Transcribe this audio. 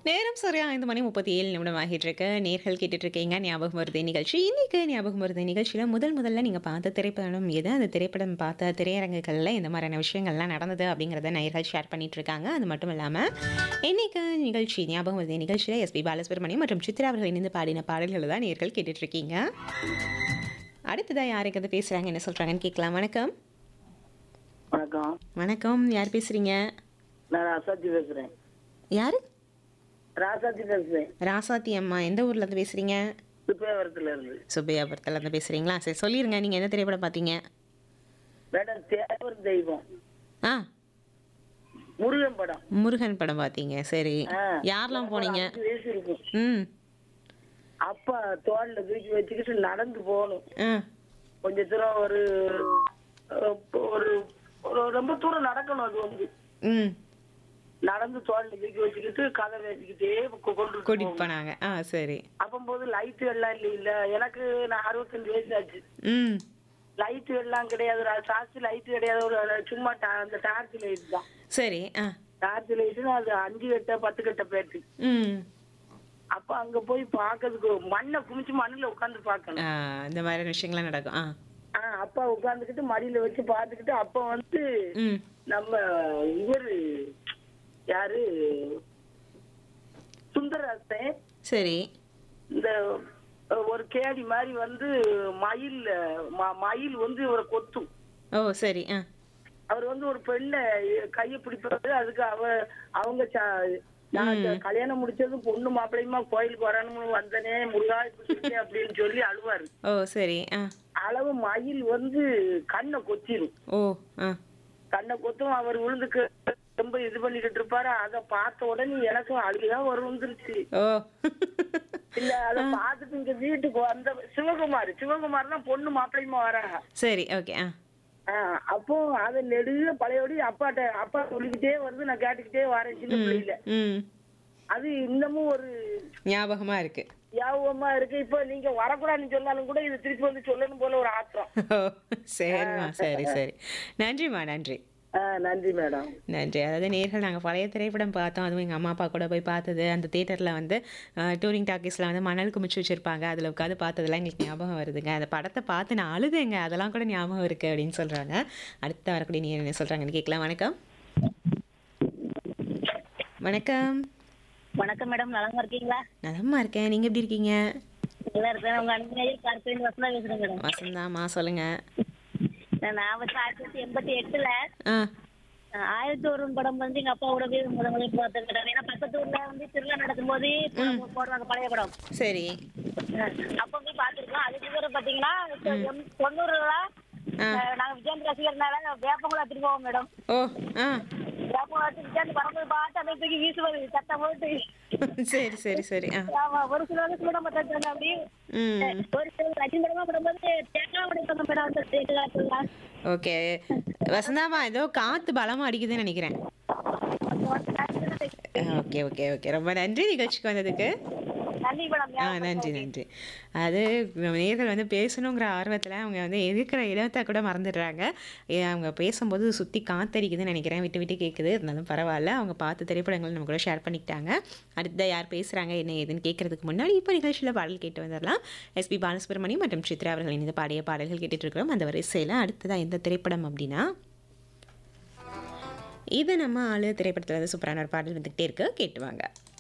நேரம் சரியா ஐந்து மணி முப்பத்தி ஏழு நிமிடம் ஆகிட்டு இருக்கு நேர்கள் கேட்டுட்டு இருக்கீங்க ஞாபகம் வருது நிகழ்ச்சி இன்னைக்கு ஞாபகம் வருது நிகழ்ச்சியில் முதல் முதல்ல நீங்கள் பார்த்த திரைப்படம் எது அந்த திரைப்படம் பார்த்த திரையரங்குகளில் இந்த மாதிரியான விஷயங்கள்லாம் நடந்தது அப்படிங்கிறத நேர்கள் ஷேர் பண்ணிட்டு இருக்காங்க அது மட்டும் இல்லாமல் இன்னைக்கு நிகழ்ச்சி ஞாபகம் வருது நிகழ்ச்சியில் எஸ்பி பாலசுப்ரமணியம் மற்றும் சித்ரா அவர்கள் இணைந்து பாடின பாடல்களை தான் நேர்கள் கேட்டுட்டு இருக்கீங்க அடுத்ததாக யாருக்கு அது பேசுகிறாங்க என்ன சொல்கிறாங்கன்னு கேட்கலாம் வணக்கம் வணக்கம் வணக்கம் யார் பேசுகிறீங்க நான் ராசாத்தி பேசுறேன் யார் ராசாத்தி பேசுறேன் ராசாத்தி அம்மா எந்த ஊர்லேருந்து பேசுகிறீங்க சுப்பேவரத்துல இருந்து சுப்பையாபுரத்தில் இருந்து பேசுகிறீங்களா சரி சொல்லிடுங்க நீங்கள் எந்த திரைப்படம் பார்த்தீங்க மேடம் தேவர் தெய்வம் ஆ முருகன் படம் முருகன் படம் பார்த்தீங்க சரி ஆ. யாரெல்லாம் போனீங்க அஞ்சு வயசு இருக்கும் ம் அப்பா தோல்ல தூக்கி வச்சுக்கிட்டு நடந்து போகணும் ஆ கொஞ்ச தூரம் ஒரு அஹ், ஒரு ஒரு ரொம்ப தூரம் நடக்கணும் அது வந்து ம் நடந்து தோல்ல தூக்கி வச்சுக்கிட்டு கதை பேசிக்கிட்டே கொ- கொண்டு கூட்டிகிட்டு போனாங்க ஆ சரி அப்பம்போது லைட்டு எல்லாம் இல்லை இல்ல எனக்கு நான் அறுபத்தஞ்சு வயசு ஆச்சு ம் லைட்டு எல்லாம் கிடையாது சாஸ்தி லைட்டு கிடையாது ஒரு சும்மா டா- அந்த டார்ச் லைட் தான் சரி ஆ டார்ச் லைட்டுன்னு அது அஞ்சு கட்ட பத்து கட்ட பேட்டரி ம் அப்ப அங்க போய் பாக்குறதுக்கு மண்ணை குமிச்சு மண்ணுல உட்கார்ந்து பார்க்கணும் ஆ இந்த மாதிரியான விஷயங்கள்லாம் நடக்கும் ஆ ஆஹ் அப்பா உட்கார்ந்துக்கிட்டு மடியில வச்சு பார்த்துக்கிட்டு அப்ப வந்து ம் நம்ம இவரு யாரு சுந்தரராசன் சரி இந்த அஹ், ஒரு கேடி மாதிரி வந்து மயில் ம- மயில் வந்து இவரை கொத்தும் ஓ சரி ஆ அவர் வந்து ஒரு பெண்ணை கையை பிடிப்பாரு அதுக்கு அவ அவங்க ச- நான் கல்யாணம் முடிச்சதும் பொண்ணு மாப்பிள்ளையுமா கோயிலுக்கு வரணும்னு வந்தனே முருகா இப்படி இருக்கே அப்படின்னு சொல்லி அழுவாரு ஓ சரி ஆ அளவு மயில் வந்து கண்ணை கொத்திரும் ஓ ஆ கண்ணை கொத்தும் அவர் விழுந்துக்கு ரொம்ப இது பண்ணிக்கிட்டு இருப்பாரு அத பார்த்த உடனே எனக்கும் அழுகுதான் வரும் வந்துருச்சு ஓ இல்ல அத பார்த்துட்டு இங்க வீட்டுக்கு வந்த சிவகுமார் சிவகுமார் தான் பொண்ணு மாப்பிள்ளையுமா வராங்க சரி ஓகே ஆ ஆஹ் அப்போ அதை நெடுக பழையபடி அப்பாட்ட அப்பா சொல்லிக்கிட்டே வருது நான் கேட்டுக்கிட்டே வரேன் சின்ன பிள்ளையில ம் அது இன்னமும் ஒரு ஞாபகமாக இருக்கு ஞாபகமா இருக்கு இப்போ நீங்க வரக்கூடாதுன்னு சொன்னாலும் கூட இது திருப்பி வந்து சொல்லணும் போல ஒரு ஆத்திரம் ஓ சரிம்மா சரி சரி நன்றிம்மா நன்றி ஆஹ் நன்றி மேடம் நன்றி அதாவது நேர்கள் நாங்கள் பழைய திரைப்படம் பார்த்தோம் அதுவும் எங்கள் அம்மா அப்பா கூட போய் பார்த்தது அந்த தேட்டரில் வந்து டூரிங் டாக்கீஸில் வந்து மணல் குமிச்சு வச்சுருப்பாங்க அதில் உட்காந்து பார்த்ததெல்லாம் எங்களுக்கு ஞாபகம் வருதுங்க அந்த படத்தை பார்த்து நான் அழுதேங்க அதெல்லாம் கூட ஞாபகம் இருக்குது அப்படின்னு சொல்கிறாங்க அடுத்து வரக்கூடிய நீ என்ன சொல்கிறாங்கன்னு கேட்கலாம் வணக்கம் வணக்கம் வணக்கம் மேடம் நலமா இருக்கீங்களா நலமா இருக்கேன் நீங்கள் எப்படி இருக்கீங்க நல்லா இருக்கேன் உங்க அன்பு கருத்து வசந்தா பேசுறேன் மேடம் வசந்தாம்மா சொல்லுங்கள் நான் வந்து ஆயிரத்தி தொள்ளாயிரத்தி எண்பத்தி எட்டுல ஆ அஹ், ஆயிரத்தி ஒரு படம் வந்து எங்க அப்பா கூட போய் முத முதல்ல பார்த்தேன் மேடம் ஏன்னா பக்கத்து ஊர்ல வந்து திருவிழா நடக்கும் போது போடுவாங்க பழைய படம் சரி அஹ், அப்ப போய் பார்த்திருக்கோம் அதுக்கு பேர் பாத்தீங்கன்னா இப்ப எம்- தொண்ணூறுல அஹ், நாங்க விஜயந்த் ரசிகர்னால வேப்பங்குளம் எடுத்துட்டு போவோம் மேடம் ஓ ஆ வேப்பங்குளம் எடுத்து விஜயந்த் வரும்போது பார்த்து அப்படியே தூக்கி வீசுவது சத்தம் போட்டு சரி சரி சரி ஆ ஆமா ஒரு சில வந்து கூட மாட்டாங்க அப்படி ம் ஒரு சில ரஜினி படமா படும்போது தேங்காய் உடைப்பாங்க மேடம் அந்த தேட்டு காலத்துல ஓகே வசந்தாமா ஏதோ காற்று பலமாக அடிக்குதுன்னு நினைக்கிறேன் ஓகே ஓகே ஓகே ரொம்ப நன்றி நிகழ்ச்சிக்கு வந்ததுக்கு நன்றி மேடம் ஆ நன்றி நன்றி அது நேர்கள் வந்து பேசணுங்கிற ஆர்வத்தில் அவங்க வந்து இருக்கிற இடத்தை கூட மறந்துடுறாங்க ஏ, அவங்க பேசும்போது சுற்றி காத்தடிக்குதுன்னு நினைக்கிறேன் விட்டு விட்டு கேட்குது இருந்தாலும் பரவாயில்ல அவங்க பார்த்த திரைப்படங்கள் நம்ம கூட ஷேர் பண்ணிக்கிட்டாங்க அடுத்த யார் பேசுகிறாங்க என்ன ஏதுன்னு கேட்கறதுக்கு முன்னாடி இப்போ நிகழ்ச்சியில் பாடல் கேட்டு வந்துடலாம் எஸ்பி பாலசுப்ரமணியம் மற்றும் சித்ரா அவர்கள் இணைந்து பாடிய பாடல்கள் கேட்டுட்டு இருக்கிறோம் அந்த வரிசையில் அடுத்ததாக எந்த திரைப்படம் அப்படின்னா இது நம்ம ஆளு திரைப்படத்தில் வந்து சூப்பரான ஒரு பாடல் வந்துக்கிட்டே இருக்கு கேட்டுவாங்க